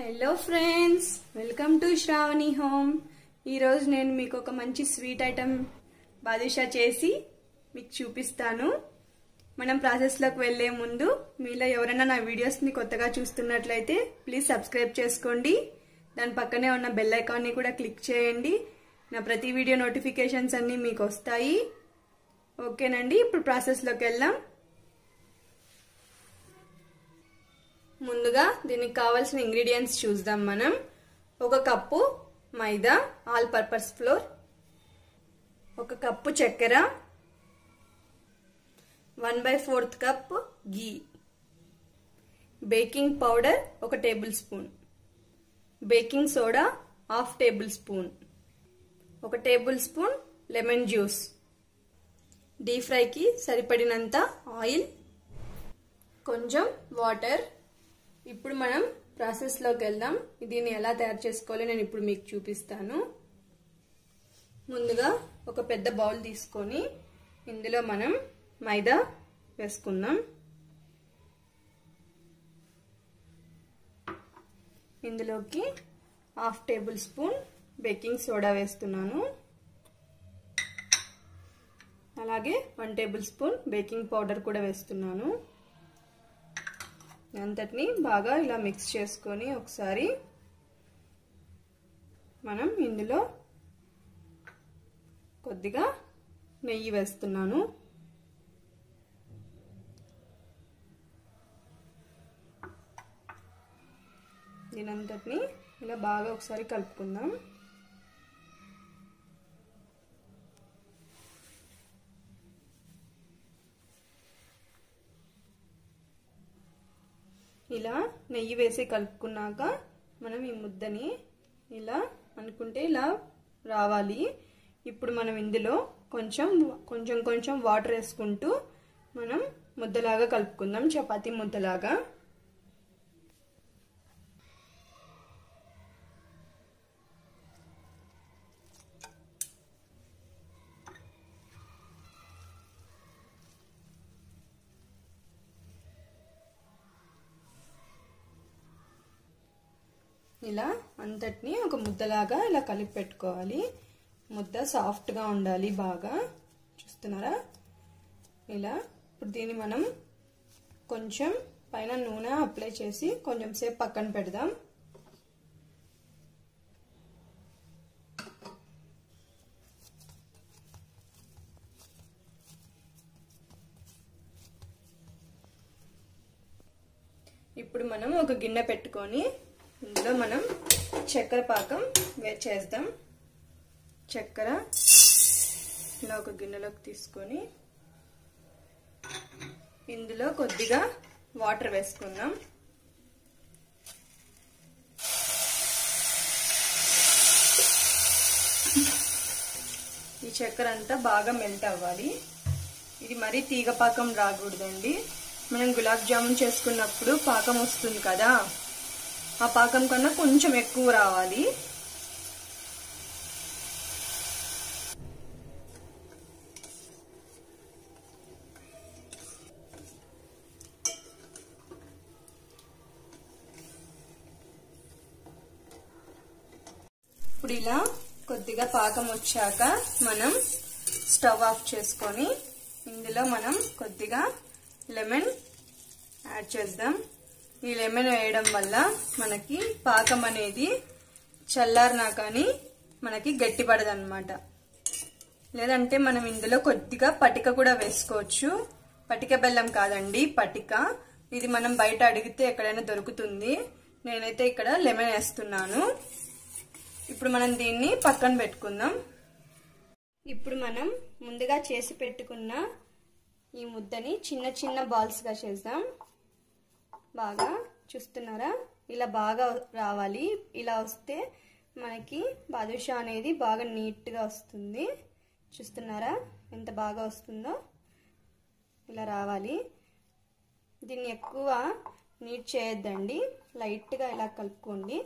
Hello friends welcome to Shravani home ఈరోజు నేను మీకు ఒక మంచి స్వీట్ ఐటెం బాదుషా చేసి మీకు చూపిస్తాను మనం ప్రాసెస్లోకి వెళ్ళే ముందు మీలో ఎవరైనా నా వీడియోస్ని కొత్తగా చూస్తున్నట్లయితే ప్లీజ్ సబ్స్క్రైబ్ చేసుకోండి దాని పక్కనే ఉన్న బెల్ ఐకాన్ని కూడా క్లిక్ చేయండి నా ప్రతి వీడియో నోటిఫికేషన్స్ అన్నీ మీకు వస్తాయి ఓకేనండి ఇప్పుడు ప్రాసెస్లోకి వెళ్దాం ముందుగా దీనికి కావాల్సిన ఇంగ్రీడియంట్స్ చూద్దాం మనం ఒక కప్పు మైదా ఆల్ పర్పస్ ఫ్లోర్ ఒక కప్పు చక్కెర one by fourth cup ghee baking powder ఒక tablespoon baking soda half tablespoon ఒక tablespoon lemon juice deep ఫ్రైకి సరిపడినంత ఆయిల్ కొంచెం వాటర్ ఇప్పుడు మనం ప్రాసెస్లోకి వెళ్దాం దీన్ని ఎలా తయారు చేసుకోవాలో నేను ఇప్పుడు మీకు చూపిస్తాను ముందుగా ఒక పెద్ద బౌల్ తీసుకొని ఇందులో మనం మైదా వేసుకుందాం ఇందులోకి half tablespoon baking soda వేస్తున్నాను అలాగే one tablespoon baking powder కూడా వేస్తున్నాను అంతటిని బాగా ఇలా మిక్స్ చేసుకొని ఒకసారి మనం ఇందులో కొద్దిగా నెయ్యి వేస్తున్నాను దీనంతటిని ఇలా బాగా ఒకసారి కలుపుకుందాం ఇలా నెయ్యి వేసి కలుపుకున్నాక మనం ఈ ముద్దని ఇలా అనుకుంటే ఇలా రావాలి ఇప్పుడు మనం ఇందులో కొంచెం కొంచెం కొంచెం వాటర్ వేసుకుంటూ మనం ముద్దలాగా కలుపుకుందాం చపాతీ ముద్దలాగా ఇలా అంతటిని ఒక ముద్దలాగా ఇలా కలిపి పెట్టుకోవాలి ముద్ద సాఫ్ట్గా ఉండాలి బాగా చూస్తున్నారా ఇలా ఇప్పుడు దీన్ని మనం కొంచెం పైన నూనె అప్లై చేసి కొంచెం సేపు పక్కన పెడదాం ఇప్పుడు మనం ఒక గిన్నె పెట్టుకొని ఇందులో మనం చక్కెర పాకం చేద్దాం చక్కెర ఇలా ఒక గిన్నెలోకి తీసుకొని ఇందులో కొద్దిగా వాటర్ వేసుకుందాం ఈ చక్కెర అంతా బాగా మెల్ట్ అవ్వాలి ఇది మరీ తీగ పాకం రాకూడదండి మనం గులాబ్ జామున్ చేసుకున్నప్పుడు పాకం వస్తుంది కదా ఆ పాకం కన్నా కొంచెం ఎక్కువ రావాలి ఇప్పుడు ఇలా కొద్దిగా పాకం వచ్చాక మనం స్టవ్ ఆఫ్ చేసుకొని ఇందులో మనం కొద్దిగా లెమన్ యాడ్ చేద్దాం ఈ లెమన్ వేయడం వల్ల మనకి పాకం అనేది చల్లారినా కానీ మనకి గట్టిపడదు అనమాట లేదంటే మనం ఇందులో కొద్దిగా పటిక కూడా వేసుకోవచ్చు పటిక బెల్లం కాదండి పటిక ఇది మనం బయట అడిగితే ఎక్కడైనా దొరుకుతుంది నేనైతే ఇక్కడ లెమన్ వేస్తున్నాను ఇప్పుడు మనం దీన్ని పక్కన పెట్టుకుందాం ఇప్పుడు మనం ముందుగా చేసి పెట్టుకున్న ఈ ముద్దని చిన్న చిన్న బాల్స్గా చేద్దాం బాగా చూస్తున్నారా ఇలా బాగా రావాలి ఇలా వస్తే మనకి బాదుషా అనేది బాగా నీట్గా వస్తుంది చూస్తున్నారా ఎంత బాగా వస్తుందో ఇలా రావాలి దీన్ని ఎక్కువ నీట్ చేయొద్దండి లైట్గా ఇలా కలుపుకోండి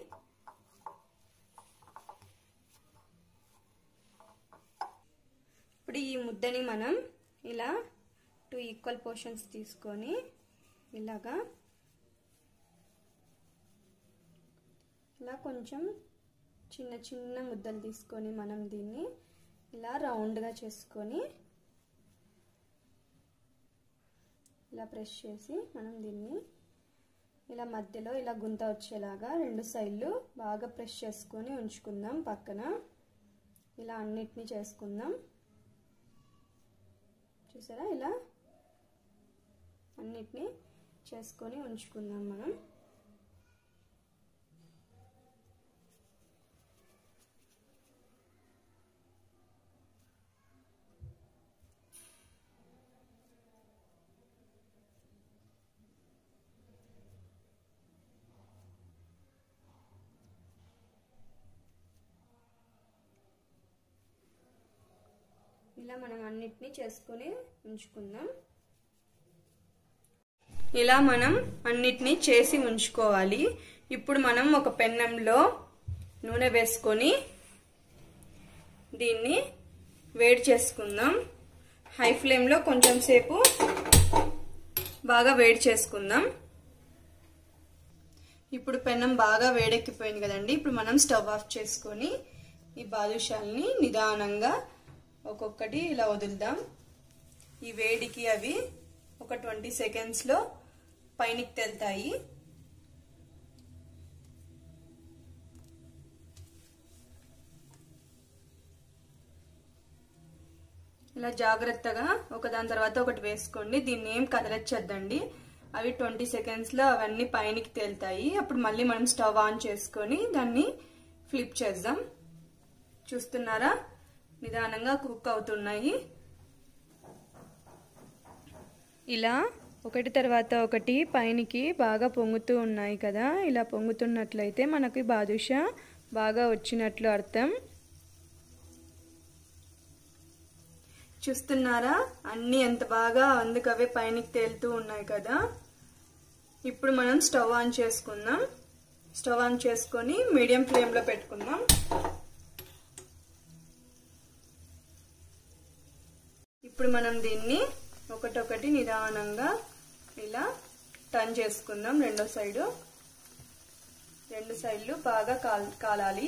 ఇప్పుడు ఈ ముద్దని మనం ఇలా టూ ఈక్వల్ పోర్షన్స్ తీసుకొని ఇలాగా ఇలా కొంచెం చిన్న చిన్న ముద్దలు తీసుకొని మనం దీన్ని ఇలా రౌండ్గా చేసుకొని ఇలా ప్రెస్ చేసి మనం దీన్ని ఇలా మధ్యలో ఇలా గుంత వచ్చేలాగా రెండు సైడ్లు బాగా ప్రెస్ చేసుకొని ఉంచుకుందాం పక్కన ఇలా అన్నిటినీ చేసుకుందాం చూసారా ఇలా అన్నిటినీ చేసుకొని ఉంచుకుందాం మనం ఇలా మనం అన్నిటినీ చేసుకొని ఉంచుకుందాం ఇలా మనం అన్నిటినీ చేసి ఉంచుకోవాలి ఇప్పుడు మనం ఒక పెన్నంలో నూనె వేసుకొని దీన్ని వేడి చేసుకుందాం హై ఫ్లేమ్లో కొంచెం సేపు బాగా వేడి చేసుకుందాం ఇప్పుడు పెన్నం బాగా వేడెక్కిపోయింది కదండి ఇప్పుడు మనం స్టవ్ ఆఫ్ చేసుకొని ఈ బాదుషాల్ని నిదానంగా ఒక్కొక్కటి ఇలా వదులుదాం ఈ వేడికి అవి ఒక ట్వంటీ సెకండ్స్లో పైనకి తెల్తాయి ఇలా జాగ్రత్తగా ఒకదాని తర్వాత ఒకటి వేసుకోండి దీన్ని ఏం కదలచ్చద్దండి అవి ట్వంటీ సెకండ్స్లో అవన్నీ పైనకి తేలుతాయి అప్పుడు మళ్ళీ మనం స్టవ్ ఆన్ చేసుకొని దాన్ని ఫ్లిప్ చేద్దాం చూస్తున్నారా నిదానంగా కుక్ అవుతున్నాయి ఇలా ఒకటి తర్వాత ఒకటి పైనకి బాగా పొంగుతూ ఉన్నాయి కదా ఇలా పొంగుతున్నట్లయితే మనకి బాదుషా బాగా వచ్చినట్లు అర్థం చూస్తున్నారా అన్నీ ఎంత బాగా అందుకవే పైనకి తేలుతూ ఉన్నాయి కదా ఇప్పుడు మనం స్టవ్ ఆన్ చేసుకుందాం స్టవ్ ఆన్ చేసుకొని మీడియం ఫ్లేమ్లో పెట్టుకుందాం ఇప్పుడు మనం దీన్ని ఒకటొకటి నిదానంగా ఇలా టర్న్ చేసుకుందాం రెండో సైడు రెండు సైడ్లు బాగా కాల్ కాలాలి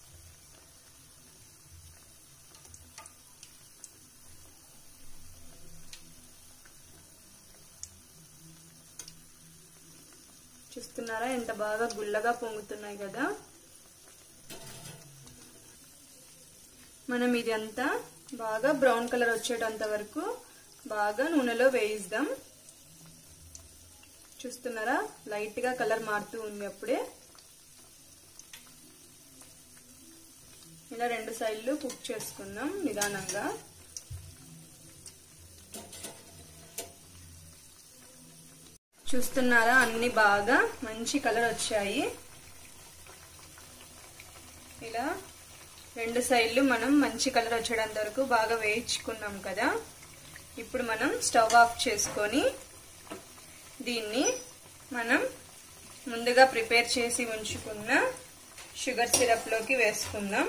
చూస్తున్నారా ఎంత బాగా గుల్లగా పొంగుతున్నాయి కదా మనం ఇది అంతా బాగా బ్రౌన్ కలర్ వచ్చేటంత వరకు బాగా నూనెలో వేయిద్దాం చూస్తున్నారా లైట్ గా కలర్ మారుతూ ఉంది అప్పుడే ఇలా రెండు సైడ్లు కుక్ చేసుకుందాం నిదానంగా చూస్తున్నారా అన్ని బాగా మంచి కలర్ వచ్చాయి ఇలా రెండు సైడ్లు మనం మంచి కలర్ వచ్చేటంత వరకు బాగా వేయించుకున్నాం కదా ఇప్పుడు మనం స్టవ్ ఆఫ్ చేసుకొని దీన్ని మనం ముందుగా ప్రిపేర్ చేసి ఉంచుకున్న షుగర్ సిరప్లోకి వేసుకుందాం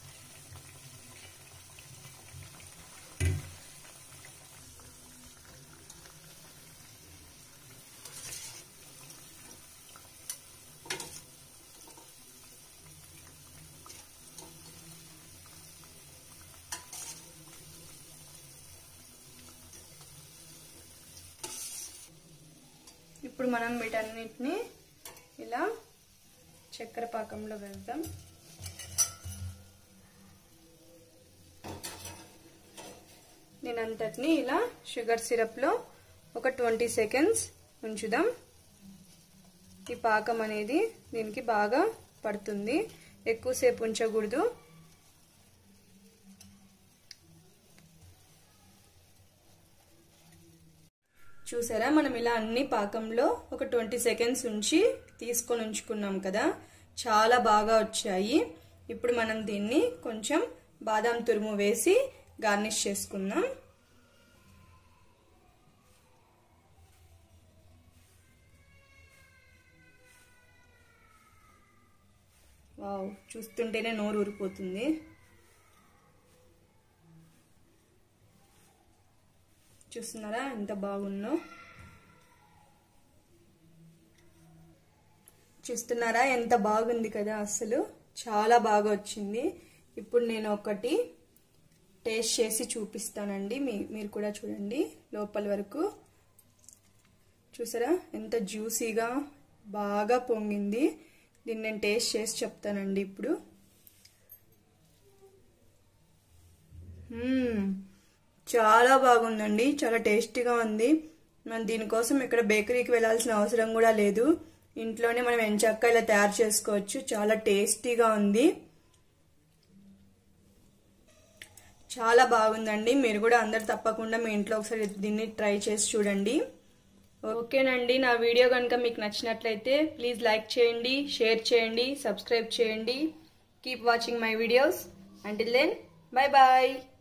ఇప్పుడు మనం వీటన్నిటిని ఇలా చక్కెర పాకంలో వేద్దాం దీనంతటిని ఇలా షుగర్ సిరప్లో ఒక ట్వంటీ సెకండ్స్ ఉంచుదాం ఈ పాకం అనేది దీనికి బాగా పడుతుంది ఎక్కువసేపు ఉంచకూడదు చూసారా మనం ఇలా అన్ని పాకంలో ఒక ట్వంటీ సెకండ్స్ ఉంచి తీసుకొని ఉంచుకున్నాం కదా చాలా బాగా వచ్చాయి ఇప్పుడు మనం దీన్ని కొంచెం బాదాం తురుము వేసి గార్నిష్ చేసుకుందాం వావ్ చూస్తుంటేనే నోరు ఊరిపోతుంది చూస్తున్నారా ఎంత బాగుందో చూస్తున్నారా ఎంత బాగుంది కదా అసలు చాలా బాగా వచ్చింది ఇప్పుడు నేను ఒకటి టేస్ట్ చేసి చూపిస్తానండి మీ మీరు కూడా చూడండి లోపల వరకు చూసారా ఎంత జ్యూసీగా బాగా పొంగింది దీన్ని నేను టేస్ట్ చేసి చెప్తానండి ఇప్పుడు మ్మ్. చాలా బాగుందండి చాలా టేస్టీగా ఉంది మనం దీనికోసం ఇక్కడ బేకరీకి వెళ్ళాల్సిన అవసరం కూడా లేదు ఇంట్లోనే మనం ఎంచక్క ఇలా తయారు చేసుకోవచ్చు చాలా టేస్టీగా ఉంది చాలా బాగుందండి మీరు కూడా అందరు తప్పకుండా మీ ఇంట్లో ఒకసారి దీన్ని ట్రై చేసి చూడండి ఓకేనండి నా వీడియో కనుక మీకు నచ్చినట్లయితే ప్లీజ్ లైక్ చేయండి షేర్ చేయండి సబ్స్క్రైబ్ చేయండి keep watching my videos until then bye bye